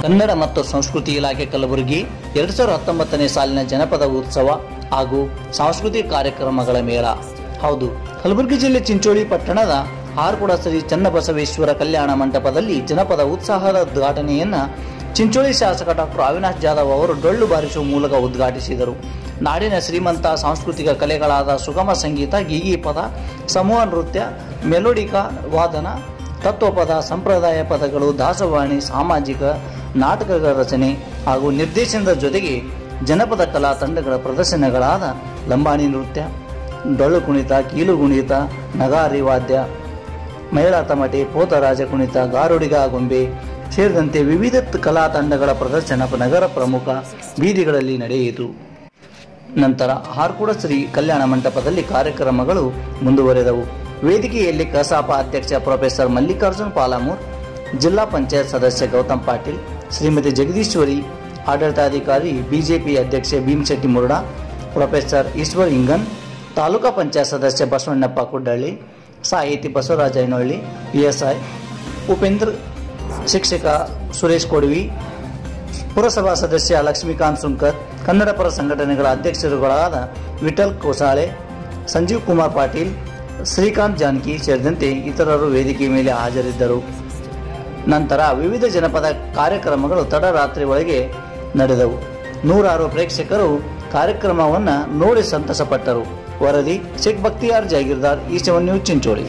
ಕನ್ನಡ ಮತ್ತು ಸಂಸ್ಕೃತಿ ಇಲಾಖೆ ಕಲಬುರಗಿ ಎರಡ್ ಸಾವಿರದ ಹತ್ತೊಂಬತ್ತನೇ ಸಾಲಿನ ಜನಪದ ಉತ್ಸವ ಹಾಗೂ ಸಾಂಸ್ಕೃತಿಕ ಕಾರ್ಯಕ್ರಮಗಳ ಮೇಳ ಹೌದು ಕಲಬುರಗಿ ಜಿಲ್ಲೆ ಚಿಂಚೋಳಿ ಪಟ್ಟಣದ ಆರ್ಕುಡ ಶ್ರೀ ಚನ್ನಬಸವೇಶ್ವರ ಕಲ್ಯಾಣ ಮಂಟಪದಲ್ಲಿ ಜನಪದ ಉತ್ಸಾಹದ ಉದ್ಘಾಟನೆಯನ್ನ ಚಿಂಚೋಳಿ ಶಾಸಕ ಡಾಕ್ಟರ್ ಅವಿನಾಶ್ ಜಾಧವ್ ಅವರು ಡೊಳ್ಳು ಬಾರಿಸುವ ಮೂಲಕ ಉದ್ಘಾಟಿಸಿದರು ನಾಡಿನ ಶ್ರೀಮಂತ ಸಾಂಸ್ಕೃತಿಕ ಕಲೆಗಳಾದ ಸುಗಮ ಸಂಗೀತ ಗೀಗಿ ಪದ ಸಮೂಹ ನೃತ್ಯ ಮೆಲೋಡಿಕಾ ವಾದನ ತತ್ವಪದ ಸಂಪ್ರದಾಯ ಪದಗಳು ದಾಸವಾಣಿ ಸಾಮಾಜಿಕ ನಾಟಕಗಳ ರಚನೆ ಹಾಗೂ ನಿರ್ದೇಶನದ ಜೊತೆಗೆ ಜನಪದ ಕಲಾ ತಂಡಗಳ ಪ್ರದರ್ಶನಗಳಾದ ಲಂಬಾಣಿ ನೃತ್ಯ ಡೊಳ್ಳು ಕುಣಿತ ಕೀಲು ಕುಣಿತ ನಗಾರಿ ವಾದ್ಯ ಮಹಿಳಾ ತಮಟೆ ಪೋತರಾಜ ಕುಣಿತ ಗಾರುಡಿಗ ಗೊಂಬೆ ಸೇರಿದಂತೆ ವಿವಿಧ ಕಲಾ ತಂಡಗಳ ಪ್ರದರ್ಶನ ನಗರ ಪ್ರಮುಖ ಬೀದಿಗಳಲ್ಲಿ ನಡೆಯಿತು ನಂತರ ಹಾರ್ಕುಡ ಶ್ರೀ ಕಲ್ಯಾಣ ಮಂಟಪದಲ್ಲಿ ಕಾರ್ಯಕ್ರಮಗಳು ಮುಂದುವರೆದವು ವೇದಿಕೆಯಲ್ಲಿ ಕಸಾಪ ಅಧ್ಯಕ್ಷ ಪ್ರೊಫೆಸರ್ ಮಲ್ಲಿಕಾರ್ಜುನ್ ಪಾಲಾಮೂರ್ ಜಿಲ್ಲಾ ಪಂಚಾಯತ್ ಸದಸ್ಯ ಗೌತಮ್ ಪಾಟೀಲ್ ಶ್ರೀಮತಿ ಜಗದೀಶ್ವರಿ ಆಡಳಿತಾಧಿಕಾರಿ ಬಿಜೆಪಿ ಅಧ್ಯಕ್ಷ ಭೀಮಶೆಟ್ಟಿ ಮುರುಡಾ ಪ್ರೊಫೆಸರ್ ಈಶ್ವರ್ ಇಂಗನ್ ತಾಲೂಕಾ ಪಂಚಾಯತ್ ಸದಸ್ಯ ಬಸವಣ್ಣಪ್ಪ ಕುಡ್ಡಳ್ಳಿ ಸಾಹಿತಿ ಬಸವರಾಜ ಐನೊಳ್ಳಿ ಪಿಎಸ್ಐ ಉಪೇಂದ್ರ ಶಿಕ್ಷಕ ಸುರೇಶ್ ಕೊಡವಿ ಪುರಸಭಾ ಸದಸ್ಯ ಲಕ್ಷ್ಮೀಕಾಂತ್ ಸುಂಕರ್ ಕನ್ನಡ ಪರ ಸಂಘಟನೆಗಳ ಅಧ್ಯಕ್ಷರುಗಳಾದ ವಿಠಲ್ ಕೋಸಾಳೆ ಸಂಜೀವ್ ಕುಮಾರ್ ಪಾಟೀಲ್ ಶ್ರೀಕಾಂತ್ ಜಾನಕಿ ಸೇರಿದಂತೆ ಇತರರು ವೇದಿಕೆ ಮೇಲೆ ಹಾಜರಿದ್ದರು ನಂತರ ವಿವಿಧ ಜನಪದ ಕಾರ್ಯಕ್ರಮಗಳು ತಡರಾತ್ರಿ ಒಳಗೆ ನಡೆದವು ನೂರಾರು ಪ್ರೇಕ್ಷಕರು ಕಾರ್ಯಕ್ರಮವನ್ನು ನೋಡಿ ಸಂತಸಪಟ್ಟರು ವರದಿ ಶೇಖ್ ಬಕ್ತಿಯಾರ್ ಜಾಗೀರ್ದಾರ್ ಈಶವನ್ ನ್ಯೂಸ್ ಚಿಂಚೋಳಿ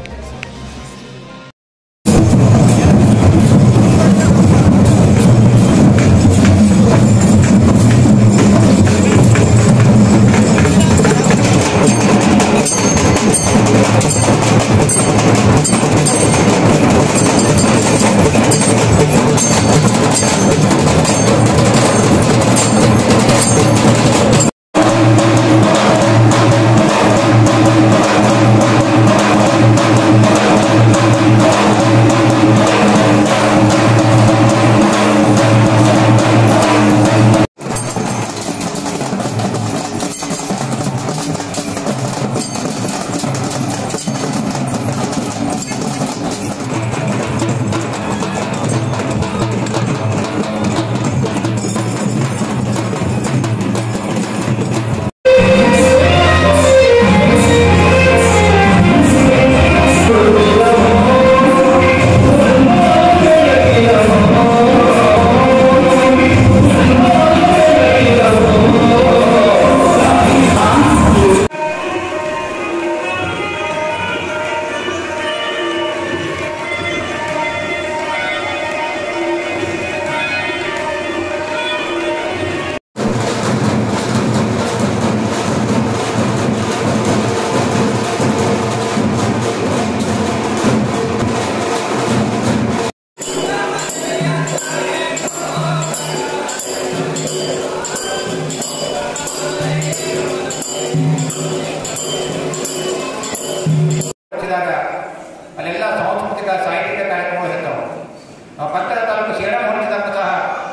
ಹಚ್ಚಿದಾಗ ಅಲ್ಲೆಲ್ಲ ಸಾಂಸ್ಕೃತಿಕ ಸಾಹಿತ್ಯಿಕ ಕಾರ್ಯಕ್ರಮಗಳು ಇರ್ತಾವೆ ನಾವು ಪಕ್ಕದ ತಾಲೂಕು ಸೇಡಾ ಹೊರಟಿದಾಗ ಸಹ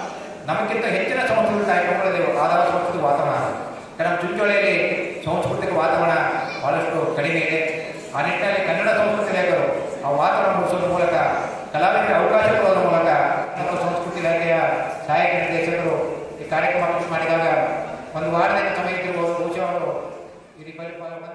ನಮಗಿಂತ ಹೆಚ್ಚಿನ ಸಾಂಸ್ಕೃತಿಕ ಕಾರ್ಯಕ್ರಮಗಳಿದೆ ಆಧಾರ ಸಾಂಸ್ಕೃತಿಕ ವಾತಾವರಣ ಯಾಕಂದ್ರೆ ನಮ್ಮ ಚುಂಚೋಳಿಯಲ್ಲಿ ಸಾಂಸ್ಕೃತಿಕ ವಾತಾವರಣ ಬಹಳಷ್ಟು ಕಡಿಮೆ ಇದೆ ಆ ನಿಟ್ಟಿನಲ್ಲಿ ಕನ್ನಡ ಸಂಸ್ಕೃತಿ ಇಲಾಖೆಯವರು ಆ ವಾತಾವರಣ ಮೂಡಿಸೋದ್ರ ಮೂಲಕ ಕಲಾವಿದರಿಗೆ ಅವಕಾಶ ಕೊಡೋದ್ರ ಮೂಲಕ ಮತ್ತು ಸಂಸ್ಕೃತಿ ಇಲಾಖೆಯ ಸಹಾಯಕ ನಿರ್ದೇಶಕರು ಈ ಕಾರ್ಯಕ್ರಮ ಮಾಡಿದಾಗ ಒಂದು ವಾರದಿಂದ ಸಮಯ ಇದ್ದಿರ್ಬೋದು ಬಹುಶಃ ಅವರು ಈ ಪರಿಪಾಲನೆ